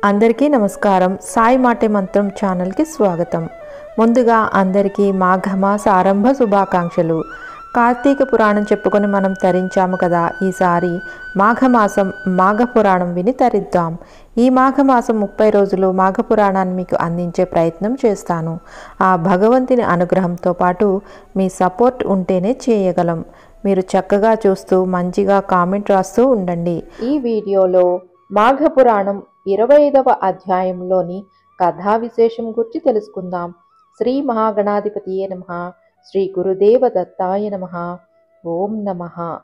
అందరికీ నమస్కారం సాయి మాటే మంత్రం ఛానల్కి స్వాగతం ముందుగా అందరికీ మాఘమాస ఆరంభ శుభాకాంక్షలు కార్తీక పురాణం చెప్పుకొని మనం తరించాము కదా ఈసారి మాఘమాసం మాఘ పురాణం విని తరిద్దాం ఈ మాఘమాసం ముప్పై రోజులు మాఘ పురాణాన్ని మీకు అందించే ప్రయత్నం చేస్తాను ఆ భగవంతుని అనుగ్రహంతో పాటు మీ సపోర్ట్ ఉంటేనే చేయగలం మీరు చక్కగా చూస్తూ మంచిగా కామెంట్ రాస్తూ ఉండండి ఈ వీడియోలో మాఘ పురాణం ఇరవై ఐదవ అధ్యాయంలోని కథా విశేషం గురించి తెలుసుకుందాం శ్రీ మహాగణాధిపతియే నమ శ్రీ గురుదేవ దత్తాయ నమ ఓం నమ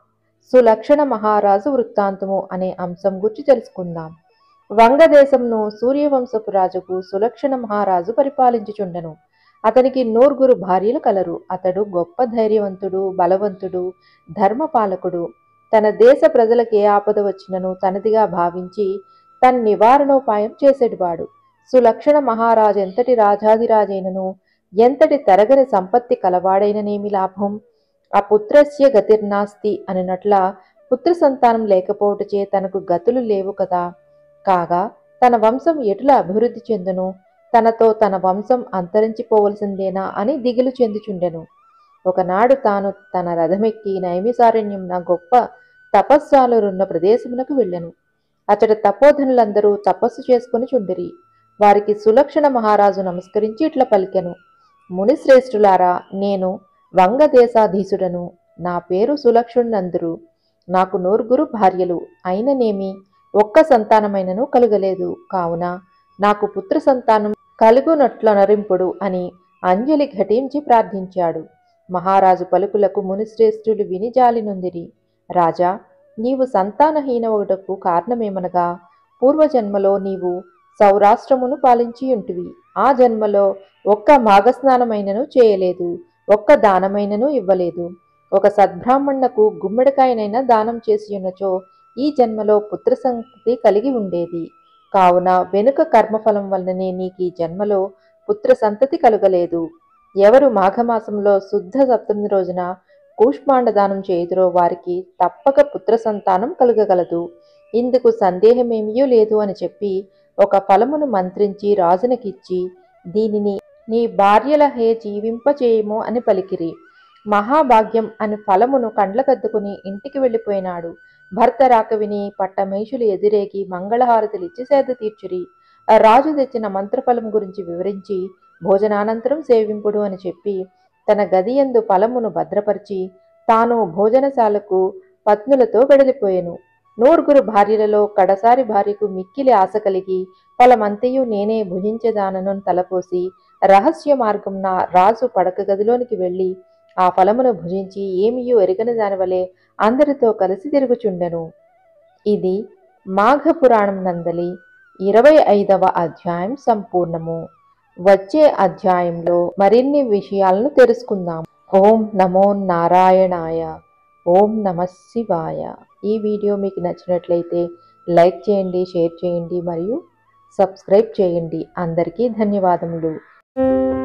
సులక్షణ మహారాజు వృత్తాంతము అనే అంశం గురించి తెలుసుకుందాం వంగదేశంను సూర్యవంశపు రాజుకు సులక్షణ మహారాజు పరిపాలించుచుండెను అతనికి నూరుగురు భార్యలు కలరు అతడు గొప్ప ధైర్యవంతుడు బలవంతుడు ధర్మపాలకుడు తన దేశ ప్రజలకు ఏ ఆపద వచ్చినను తనదిగా భావించి తన నివారణోపాయం చేసేటివాడు సులక్షణ మహారాజు ఎంతటి రాజాదిరాజైనను ఎంతటి తరగని సంపత్తి కలవాడైననేమి లాభం ఆ పుత్రస్య గతిర్నాస్తి అనినట్ల పుత్ర సంతానం లేకపోవటచే తనకు గతులు లేవు కదా కాగా తన వంశం ఎటుల అభివృద్ధి చెందును తనతో తన వంశం అంతరించిపోవలసిందేనా అని దిగులు చెందుచుండెను ఒకనాడు తాను తన రథమెక్కి నైమిసారణ్యంన గొప్ప తపస్సాలురున్న ప్రదేశమునకు వెళ్ళెను అతడి తపోధనులందరూ తపస్సు చేసుకుని చుండిరి వారికి సులక్షణ మహారాజు నమస్కరించి ఇట్లా పలికెను మునిశ్రేష్ఠులారా నేను వంగదేశాధీశుడను నా పేరు సులక్షుణ్ణందురు నాకు నూరుగురు భార్యలు అయిననేమి ఒక్క సంతానమైనను కలుగలేదు కావున నాకు పుత్ర సంతానం కలుగునట్ల నరింపుడు అని అంజలి ఘటించి ప్రార్థించాడు మహారాజు పలుకులకు మునిశ్రేష్ఠులు విని జాలినొందిరి రాజా నీవు సంతానహీనవుటకు కారణమేమనగా పూర్వజన్మలో నీవు సౌరాష్ట్రమును పాలించి ఉంటివి ఆ జన్మలో ఒక్క మాఘస్నానమైనను చేయలేదు ఒక్క దానమైనను ఇవ్వలేదు ఒక సద్బ్రాహ్మణకు గుమ్మడికాయనైనా దానం చేసి ఉన్నచో ఈ జన్మలో పుత్ర సంతతి కలిగి ఉండేది కావున వెనుక కర్మఫలం వలననే నీకు ఈ జన్మలో పుత్ర సంతతి కలుగలేదు ఎవరు మాఘమాసంలో శుద్ధ సప్తమి రోజున కూష్మాండ దానం చేయుదురో వారికి తప్పక పుత్ర సంతానం కలుగగలదు ఇందుకు సందేహమేమీ లేదు అని చెప్పి ఒక ఫలమును మంత్రించి రాజునకిచ్చి దీనిని నీ భార్యల హే జీవింపచేయము అని పలికిరి మహాభాగ్యం అని ఫలమును కండ్లకద్దుకుని ఇంటికి వెళ్ళిపోయినాడు భర్త రాక విని పట్టమేషులు ఎదురేగి మంగళహారతులిచ్చి సేద తీర్చురి ఆ రాజు తెచ్చిన మంత్రఫలం గురించి వివరించి భోజనానంతరం సేవింపుడు అని చెప్పి తన గదియందు ఫలమును భద్రపరిచి తాను భోజనశాలకు పత్నులతో వెడలిపోయెను నూరుగురు భార్యలలో కడసారి భార్యకు మిక్కిలి ఆశ కలిగి ఫలమంతయు నేనే భుజించదానను తలపోసి రహస్య మార్గంన రాజు పడక గదిలోనికి వెళ్ళి ఆ ఫలమును భుజించి ఏమియూ ఎరగని దానివలే అందరితో కలిసి తిరుగుచుండెను ఇది మాఘ పురాణం నందలి ఇరవై ఐదవ అధ్యాయం సంపూర్ణము వచ్చే అధ్యాయంలో మరిన్ని విషయాలను తెలుసుకుందాం ఓం నమో నారాయణాయ ఓం నమ శివాయ ఈ వీడియో మీకు నచ్చినట్లయితే లైక్ చేయండి షేర్ చేయండి మరియు సబ్స్క్రైబ్ చేయండి అందరికీ ధన్యవాదములు